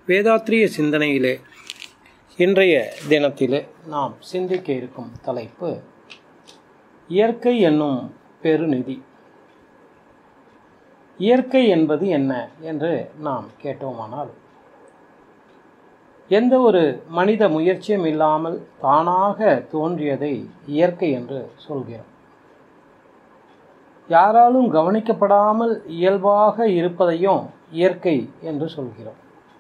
வேதாத்திரிய சிந்தனையிலே இன்றைய தினத்திலே நாம் சிந்திக்க இருக்கும் தலைப்பு இயற்கை என்னும் பெருநிதி இயற்கை என்பது என்ன என்று நாம் கேட்டோமானால் எந்த ஒரு மனித முயற்சியும் இல்லாமல் தானாக தோன்றியதை இயற்கை என்று சொல்கிறோம் யாராலும் கவனிக்கப்படாமல் இயல்பாக இருப்பதையும் இயற்கை என்று சொல்கிறோம்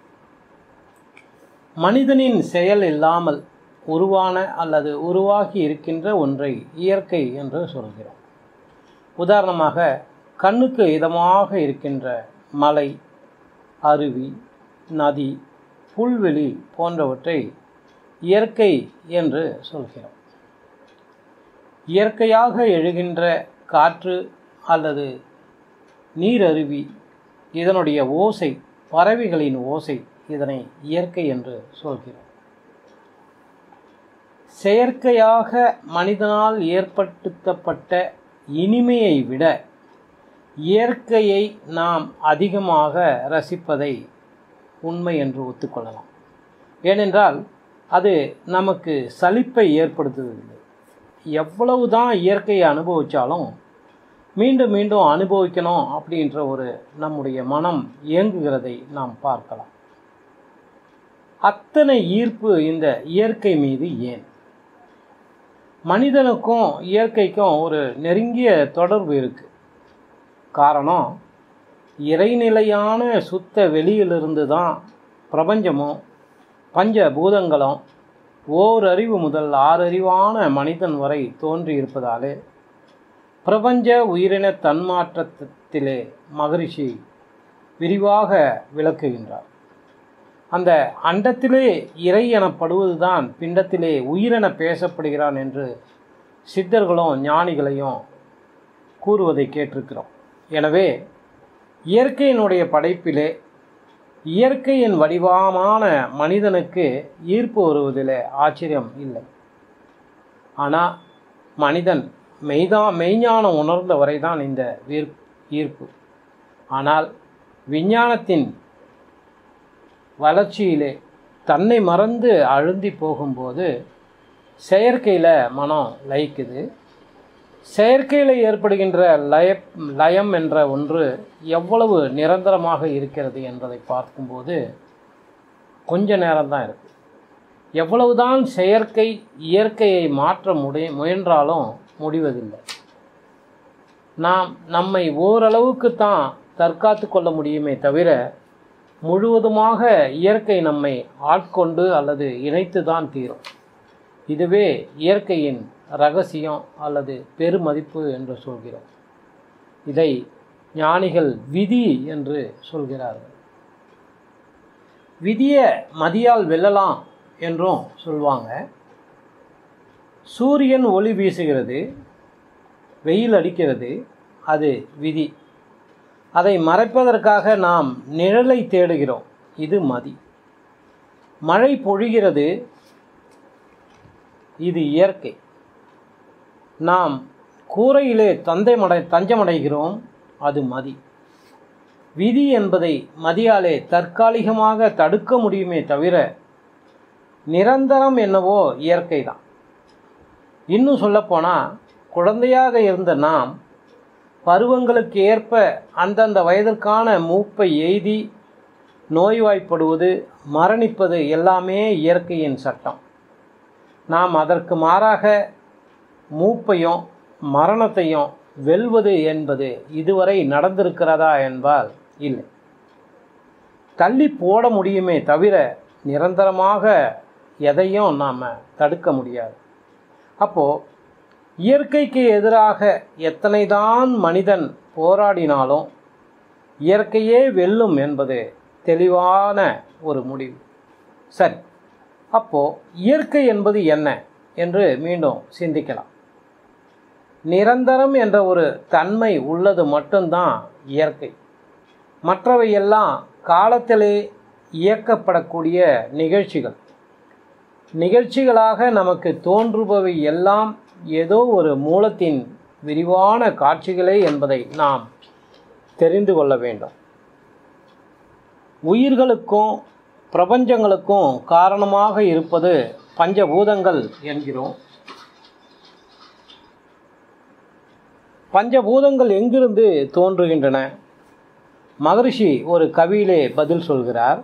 மனிதனின் செயல் இல்லாமல் உருவான அல்லது உருவாகி இருக்கின்ற ஒன்றை இயற்கை என்று சொல்கிறோம் உதாரணமாக கண்ணுக்கு இதமாக இருக்கின்ற மலை அருவி நதி புல்வெளி போன்றவற்றை இயற்கை என்று சொல்கிறோம் இயற்கையாக எழுகின்ற காற்று அல்லது நீரருவி இதனுடைய ஓசை பறவைகளின் ஓசை இதனை இயற்கை என்று சொல்கிறோம் செயற்கையாக மனிதனால் ஏற்படுத்தப்பட்ட இனிமையை விட இயற்கையை நாம் அதிகமாக ரசிப்பதை உண்மை என்று ஒத்துக்கொள்ளலாம் ஏனென்றால் அது நமக்கு சலிப்பை ஏற்படுத்துவதில்லை எவ்வளவுதான் இயற்கையை அனுபவித்தாலும் மீண்டும் மீண்டும் அனுபவிக்கணும் அப்படின்ற ஒரு நம்முடைய மனம் இயங்குகிறதை நாம் பார்க்கலாம் அத்தனை ஈர்ப்பு இந்த இயற்கை மீது ஏன் மனிதனுக்கும் இயற்கைக்கும் ஒரு நெருங்கிய தொடர்பு இருக்கு காரணம் இறைநிலையான சுத்த வெளியிலிருந்து தான் பிரபஞ்சமும் பஞ்ச பூதங்களும் ஓர் அறிவு முதல் ஆறறிவான மனிதன் வரை தோன்றி இருப்பதாலே பிரபஞ்ச உயிரின தன்மாற்றத்திலே மகரிஷி விரிவாக விளக்குகின்றார் அந்த அண்டத்திலே இறை எனப்படுவதுதான் பிண்டத்திலே உயிரென பேசப்படுகிறான் என்று சித்தர்களும் ஞானிகளையும் கூறுவதை கேட்டிருக்கிறோம் எனவே இயற்கையினுடைய படைப்பிலே இயற்கையின் வடிவமான மனிதனுக்கு ஈர்ப்பு வருவதில் ஆச்சரியம் இல்லை ஆனால் மனிதன் மெய்தா மெய்ஞானம் உணர்ந்த வரைதான் இந்த வீர் ஈர்ப்பு ஆனால் விஞ்ஞானத்தின் வளர்ச்சியிலே தன்னை மறந்து அழுந்தி போகும்போது செயற்கையில் மனம் லயிக்குது செயற்கையில் ஏற்படுகின்ற லய லயம் என்ற ஒன்று எவ்வளவு நிரந்தரமாக இருக்கிறது என்பதை பார்க்கும்போது கொஞ்ச நேரம்தான் இருக்குது எவ்வளவுதான் செயற்கை இயற்கையை மாற்ற முடி முயன்றாலும் முடிவதில்லை நாம் நம்மை ஓரளவுக்கு தான் தற்காத்து கொள்ள முடியுமே தவிர முழுவதுமாக இயற்கை நம்மை ஆட்கொண்டு அல்லது இணைத்து தான் தீரும் இதுவே இயற்கையின் ரகசியம் அல்லது பெருமதிப்பு என்று சொல்கிறோம் இதை ஞானிகள் விதி என்று சொல்கிறார்கள் விதியை மதியால் வெல்லலாம் என்றும் சொல்லுவாங்க சூரியன் ஒளி வீசுகிறது வெயில் அடிக்கிறது அது விதி அதை மறைப்பதற்காக நாம் நிழலை தேடுகிறோம் இது மதி மழை பொழிகிறது இது இயற்கை நாம் கூரையிலே தந்தைமடை தஞ்சமடைகிறோம் அது மதி விதி என்பதை மதியாலே தற்காலிகமாக தடுக்க முடியுமே தவிர நிரந்தரம் என்னவோ இயற்கை தான் இன்னும் சொல்லப்போனால் குழந்தையாக இருந்த நாம் பருவங்களுக்கு ஏற்ப அந்தந்த வயதிற்கான மூப்பை எய்தி நோய்வாய்ப்படுவது மரணிப்பது எல்லாமே இயற்கையின் சட்டம் நாம் அதற்கு மாறாக மூப்பையும் மரணத்தையும் வெல்வது என்பது இதுவரை நடந்திருக்கிறதா என்பால் இல்லை தள்ளி போட முடியுமே தவிர நிரந்தரமாக எதையும் நாம் தடுக்க முடியாது அப்போது இயற்கைக்கு எதிராக எத்தனைதான் மனிதன் போராடினாலும் இயற்கையே வெல்லும் என்பது தெளிவான ஒரு முடிவு சரி அப்போது இயற்கை என்பது என்ன என்று மீண்டும் சிந்திக்கலாம் நிரந்தரம் என்ற ஒரு தன்மை உள்ளது மட்டும்தான் இயற்கை மற்றவையெல்லாம் காலத்திலே இயக்கப்படக்கூடிய நிகழ்ச்சிகள் நிகழ்ச்சிகளாக நமக்கு தோன்றுபவை எல்லாம் ஏதோ ஒரு மூலத்தின் விரிவான காட்சிகளே என்பதை நாம் தெரிந்து கொள்ள வேண்டும் உயிர்களுக்கும் பிரபஞ்சங்களுக்கும் காரணமாக இருப்பது பஞ்சபூதங்கள் என்கிறோம் பஞ்சபூதங்கள் எங்கிருந்து தோன்றுகின்றன மகரிஷி ஒரு கவியிலே பதில் சொல்கிறார்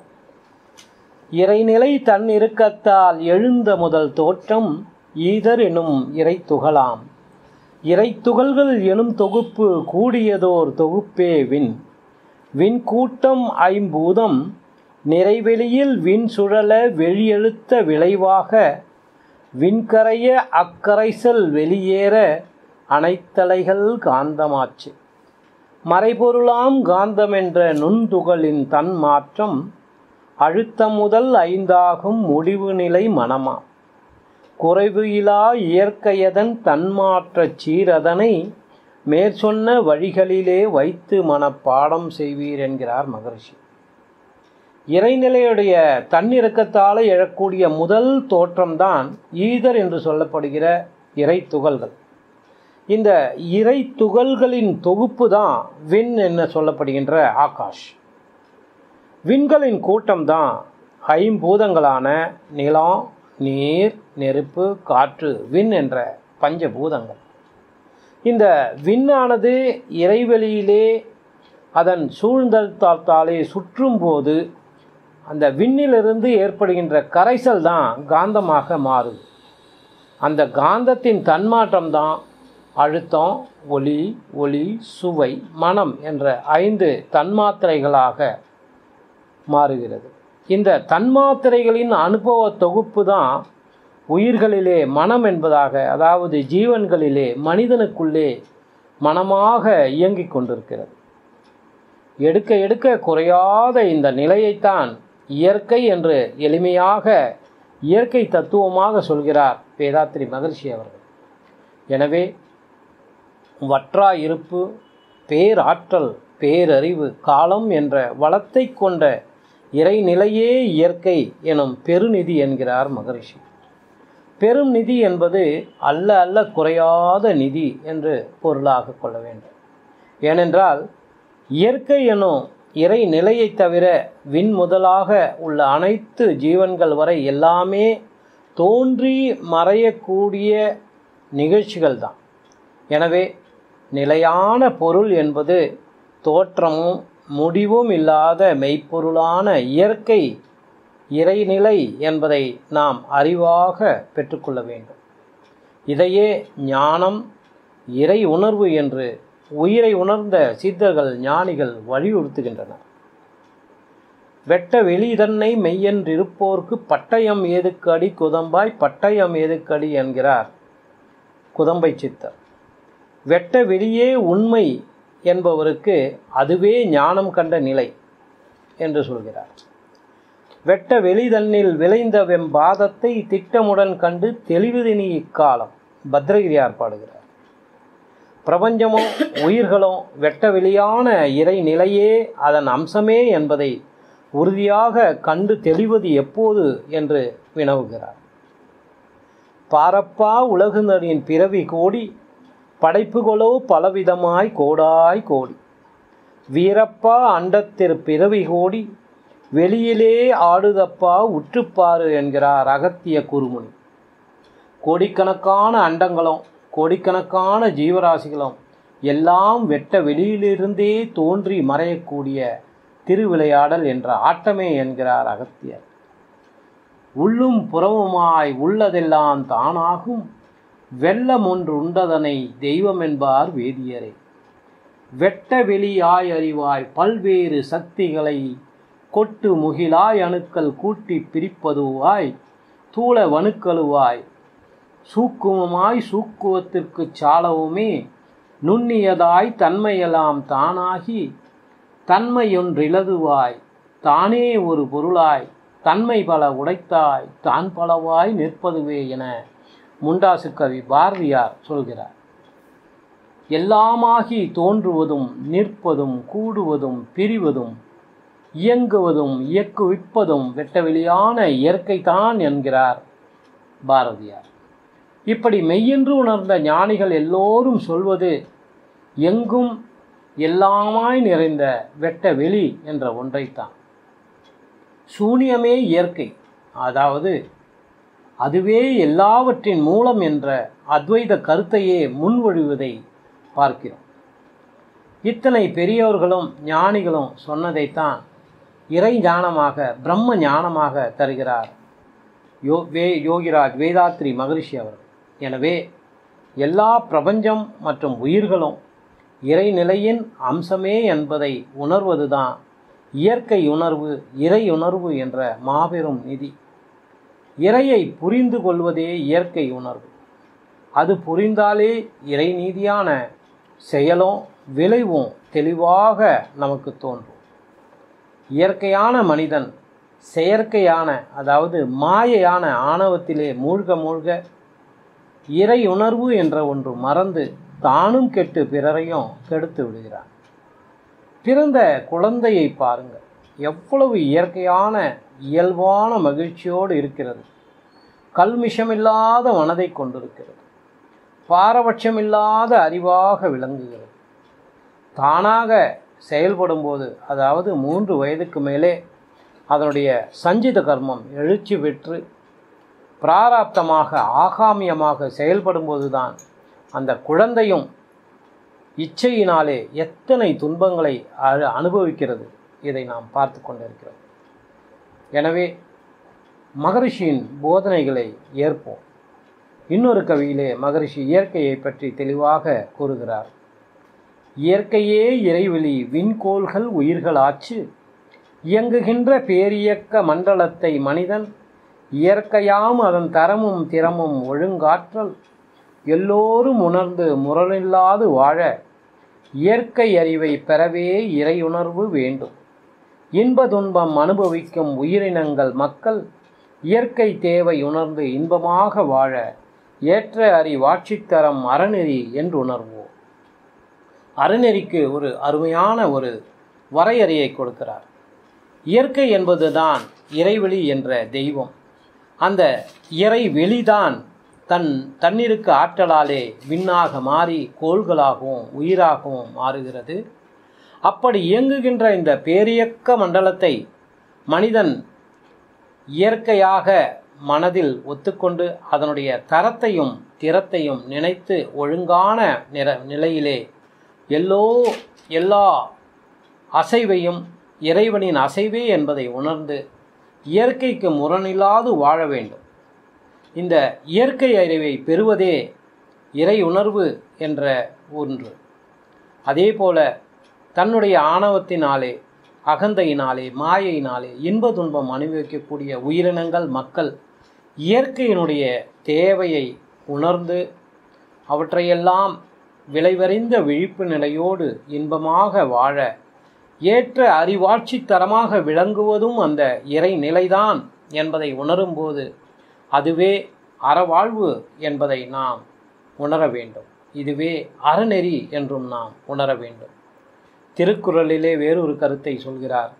இறைநிலை தன் இறுக்கத்தால் எழுந்த முதல் தோற்றம் ஈதர் எனும் இறை துகளாம் இறை துகள்கள் எனும் தொகுப்பு கூடியதோர் தொகுப்பே விண் விண்கூட்டம் ஐம்பூதம் நிறைவெளியில் விண் சுழல வெளியெழுத்த விளைவாக விண்கரைய அக்கரைசல் வெளியேற அனைத்தலைகள் காந்தமாச்சு மறைபொருளாம் காந்தமென்ற நுண்துகளின் தன் மாற்றம் அழுத்தம் முதல் ஐந்தாகும் முடிவு நிலை மனமாம் குறைவு இலா இயற்கையதன் தன்மாற்றச் சீரதனை மேற்சொன்ன வழிகளிலே வைத்து மனப்பாடம் செய்வீர் என்கிறார் மகரிஷி இறைநிலையுடைய தன்னிறக்கத்தால் எழக்கூடிய முதல் தோற்றம்தான் ஈதர் என்று சொல்லப்படுகிற இறை துகள்கள் இந்த இறை துகள்களின் தொகுப்பு தான் விண் என்ன சொல்லப்படுகின்ற ஆகாஷ் விண்களின் கூட்டம்தான் ஐம்பூதங்களான நிலம் நீர் நெருப்பு காற்று விண் என்ற பஞ்சபூதங்கள் இந்த விண்ணானது இறைவெளியிலே அதன் சூழ்ந்தத்தாலே சுற்றும் போது அந்த விண்ணிலிருந்து ஏற்படுகின்ற கரைசல் தான் காந்தமாக மாறுது அந்த காந்தத்தின் தன்மாற்றம் தான் அழுத்தம் ஒளி ஒளி சுவை மனம் என்ற ஐந்து தன்மாத்திரைகளாக மாறுகிறது இந்த தன்மாத்திரைகளின் அனுபவ தொகுப்பு தான் உயிர்களிலே மனம் என்பதாக அதாவது ஜீவன்களிலே மனிதனுக்குள்ளே மனமாக இயங்கிக் கொண்டிருக்கிறது எடுக்க எடுக்க குறையாத இந்த நிலையைத்தான் இயற்கை என்று எளிமையாக இயற்கை தத்துவமாக சொல்கிறார் வேதாத்திரி மகர்ஷி அவர்கள் எனவே வற்றா இருப்பு பேராற்றல் பேரறிவு காலம் என்ற வளத்தை கொண்ட இறைநிலையே இயற்கை எனும் பெருநிதி என்கிறார் மகரிஷி பெரும் நிதி என்பது அல்ல அல்ல குறையாத நிதி என்று பொருளாக கொள்ள வேண்டும் ஏனென்றால் இயற்கை எனும் இறை நிலையை தவிர விண் முதலாக உள்ள அனைத்து ஜீவன்கள் வரை எல்லாமே தோன்றி மறையக்கூடிய நிகழ்ச்சிகள் தான் எனவே நிலையான பொருள் என்பது தோற்றமும் முடிவும் இல்லாத மெய்ப்பொருளான இயற்கை இறைநிலை என்பதை நாம் அறிவாக பெற்றுக்கொள்ள வேண்டும் இதையே ஞானம் இறை உணர்வு என்று உயிரை உணர்ந்த சித்தர்கள் ஞானிகள் வலியுறுத்துகின்றனர் வெட்ட வெளி தன்னை மெய்யென்றிருப்போர்க்கு பட்டயம் ஏதுக்கடி குதம்பாய் பட்டயம் ஏதுக்கடி என்கிறார் குதம்பை சித்தர் வெட்ட வெளியே உண்மை என்பவருக்கு அதுவே ஞானம் கண்ட நிலை என்று சொல்கிறார் வெட்ட வெளிதன்னில் விளைந்த வெம்பாதத்தை திட்டமுடன் கண்டு தெளிவுதினி இக்காலம் பத்ரகிரியார் பாடுகிறார் பிரபஞ்சமும் உயிர்களும் வெட்ட வெளியான இறை நிலையே அதன் அம்சமே என்பதை உறுதியாக கண்டு தெளிவது எப்போது என்று வினவுகிறார் பாரப்பா உலகுநரின் பிறவி கோடி படைப்புகளோ பலவிதமாய் கோடாய் கோடி வீரப்பா அண்டத்திற் பிறவி கோடி வெளியிலே ஆடுதப்பா உற்றுப்பாரு என்கிறார் அகத்திய குருமுனி கோடிக்கணக்கான அண்டங்களும் கோடிக்கணக்கான ஜீவராசிகளும் எல்லாம் வெட்ட வெளியிலிருந்தே தோன்றி மறையக்கூடிய திருவிளையாடல் என்ற ஆட்டமே என்கிறார் அகத்தியர் உள்ளும் புறமுமாய் உள்ளதெல்லாம் தானாகும் வெள்ளம் ஒன்று உண்டதனை தெய்வம் என்பார் வேதியரே வெட்ட வெளியாய் அறிவாய் பல்வேறு சக்திகளை கொட்டு முகிலாய் அணுக்கள் கூட்டி பிரிப்பதுவாய் தூள வணுக்களுவாய் சூக்குமமாய் சூக்குவத்திற்கு சாலவுமே நுண்ணியதாய் தன்மையெல்லாம் தானாகி தன்மையொன்றிலதுவாய் தானே ஒரு பொருளாய் தன்மை பல உடைத்தாய் தான் பலவாய் நிற்பதுவே என முண்டாசு கவி பாரதியார் சொல்கிறார் எல்லாமாகி தோன்றுவதும் நிற்பதும் கூடுவதும் பிரிவதும் இயங்குவதும் இயக்குவிப்பதும் வெட்டவெளியான இயற்கைதான் என்கிறார் பாரதியார் இப்படி மெய்யென்று உணர்ந்த ஞானிகள் எல்லோரும் சொல்வது எங்கும் எல்லாமாய் நிறைந்த வெட்ட வெளி என்ற ஒன்றைத்தான் சூனியமே இயற்கை அதாவது அதுவே எல்லாவற்றின் மூலம் என்ற அத்வைத கருத்தையே முன்மொழிவதை பார்க்கிறோம் இத்தனை பெரியோர்களும் ஞானிகளும் சொன்னதைத்தான் இறை ஞானமாக பிரம்ம ஞானமாக தருகிறார் யோ வே யோகிராஜ் வேதாத்ரி மகரிஷி அவர்கள் எனவே எல்லா பிரபஞ்சம் மற்றும் உயிர்களும் இறைநிலையின் அம்சமே என்பதை உணர்வதுதான் இயற்கை உணர்வு இறை உணர்வு என்ற மாபெரும் நிதி இறையை புரிந்து கொள்வதே இயற்கை உணர்வு அது புரிந்தாலே இறை நீதியான செயலும் விளைவும் தெளிவாக நமக்கு தோன்றும் இயற்கையான மனிதன் செயற்கையான அதாவது மாயையான ஆணவத்திலே மூழ்க மூழ்க இறை உணர்வு என்ற ஒன்று மறந்து தானும் கெட்டு பிறரையும் கெடுத்து விடுகிறான் பிறந்த குழந்தையை பாருங்கள் எவ்வளவு இயற்கையான இயல்பான மகிழ்ச்சியோடு இருக்கிறது கல்மிஷமில்லாத மனதை கொண்டிருக்கிறது பாரபட்சமில்லாத அறிவாக விளங்குகிறது தானாக செயல்படும்போது அதாவது மூன்று வயதுக்கு மேலே அதனுடைய சஞ்சித கர்மம் எழுச்சி பெற்று பிராராப்தமாக ஆகாமியமாக செயல்படும்போது தான் அந்த குழந்தையும் இச்சையினாலே எத்தனை துன்பங்களை அ- அனுபவிக்கிறது இதை நாம் பார்த்து கொண்டிருக்கிறோம் எனவே மகரிஷியின் போதனைகளை ஏற்போம் இன்னொரு கவியிலே மகரிஷி இயற்கையை பற்றி தெளிவாக கூறுகிறார் இயற்கையே இறைவெளி விண்கோள்கள் உயிர்கள் ஆச்சு இயங்குகின்ற பேரியக்க மண்டலத்தை மனிதன் இயற்கையாம் அதன் தரமும் திறமும் ஒழுங்காற்றல் எல்லோரும் உணர்ந்து முரணில்லாது வாழ இயற்கை அறிவை பெறவே இறையுணர்வு வேண்டும் இன்ப துன்பம் அனுபவிக்கும் உயிரினங்கள் மக்கள் இயற்கை தேவை உணர்ந்து இன்பமாக வாழ ஏற்ற அறிவாட்சித்தரம் அறநெறி என்று உணர்வோம் அறநெறிக்கு ஒரு அருமையான ஒரு வரையறையை கொடுக்கிறார் இயற்கை என்பதுதான் இறைவெளி என்ற தெய்வம் அந்த இறை வெளிதான் தன் தன்னிருக்கு ஆற்றலாலே விண்ணாக மாறி கோள்களாகவும் உயிராகவும் மாறுகிறது அப்படி இயங்குகின்ற இந்த பேரியக்க மண்டலத்தை மனிதன் இயற்கையாக மனதில் ஒத்துக்கொண்டு அதனுடைய தரத்தையும் திறத்தையும் நினைத்து ஒழுங்கான நிற நிலையிலே எல்லோ எல்லா அசைவையும் இறைவனின் அசைவே என்பதை உணர்ந்து இயற்கைக்கு முரணில்லாது வாழ வேண்டும் இந்த இயற்கை அறிவை பெறுவதே இறை உணர்வு என்ற ஒன்று அதேபோல தன்னுடைய ஆணவத்தினாலே அகந்தையினாலே மாயையினாலே இன்ப துன்பம் அனுபவிக்கக்கூடிய உயிரினங்கள் மக்கள் இயற்கையினுடைய தேவையை உணர்ந்து அவற்றையெல்லாம் விளைவறிந்த விழிப்பு நிலையோடு இன்பமாக வாழ ஏற்ற அறிவாட்சி தரமாக விளங்குவதும் அந்த இறை நிலைதான் என்பதை உணரும்போது அதுவே அறவாழ்வு என்பதை நாம் உணர வேண்டும் இதுவே அறநெறி என்றும் நாம் உணர வேண்டும் திருக்குறளிலே வேறொரு கருத்தை சொல்கிறார்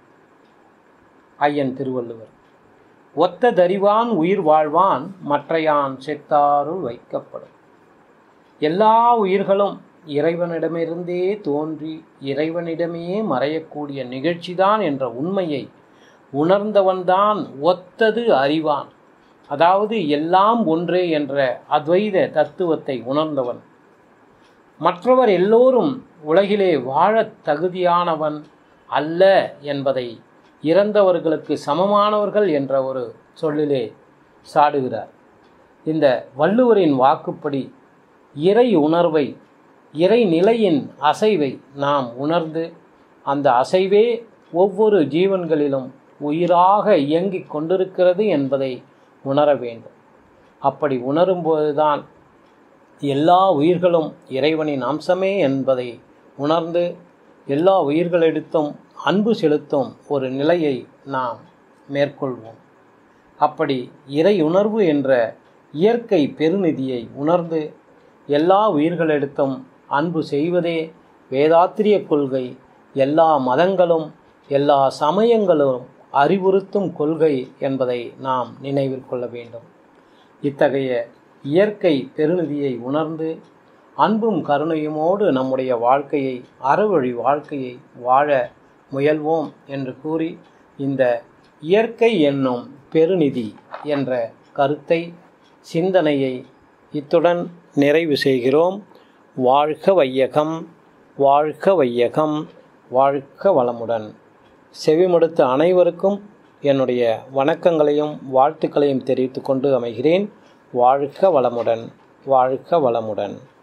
ஐயன் திருவள்ளுவர் ஒத்ததறிவான் உயிர் வாழ்வான் மற்றையான் செத்தாருள் வைக்கப்படும் எல்லா உயிர்களும் இறைவனிடமிருந்தே தோன்றி இறைவனிடமே மறையக்கூடிய நிகழ்ச்சிதான் என்ற உண்மையை உணர்ந்தவன்தான் ஒத்தது அறிவான் அதாவது எல்லாம் ஒன்றே என்ற அத்வைத தத்துவத்தை உணர்ந்தவன் மற்றவர் எல்லோரும் உலகிலே வாழத் தகுதியானவன் அல்ல என்பதை இறந்தவர்களுக்கு சமமானவர்கள் என்ற ஒரு சொல்லிலே சாடுகிறார் இந்த வள்ளுவரின் வாக்குப்படி இறை உணர்வை இறை நிலையின் அசைவை நாம் உணர்ந்து அந்த அசைவே ஒவ்வொரு ஜீவன்களிலும் உயிராக இயங்கிக் கொண்டிருக்கிறது என்பதை உணர வேண்டும் அப்படி உணரும்போதுதான் எல்லா உயிர்களும் இறைவனின் அம்சமே என்பதை உணர்ந்து எல்லா உயிர்களிடத்தும் அன்பு செலுத்தும் ஒரு நிலையை நாம் மேற்கொள்வோம் அப்படி இறை உணர்வு என்ற இயற்கை பெருநிதியை உணர்ந்து எல்லா உயிர்களிடத்தும் அன்பு செய்வதே வேதாத்திரிய கொள்கை எல்லா மதங்களும் எல்லா சமயங்களும் அறிவுறுத்தும் கொள்கை என்பதை நாம் நினைவில் கொள்ள வேண்டும் இத்தகைய இயற்கை பெருநிதியை உணர்ந்து அன்பும் கருணையுமோடு நம்முடைய வாழ்க்கையை அறவழி வாழ்க்கையை வாழ முயல்வோம் என்று கூறி இந்த இயற்கை என்னும் பெருநிதி என்ற கருத்தை சிந்தனையை இத்துடன் நிறைவு செய்கிறோம் வாழ்க வையகம் வாழ்க வையகம் வாழ்க வளமுடன் செவிமடுத்த அனைவருக்கும் என்னுடைய வணக்கங்களையும் வாழ்த்துக்களையும் தெரிவித்துக் கொண்டு அமைகிறேன் வாழ்க வளமுடன் வாழ்க வளமுடன்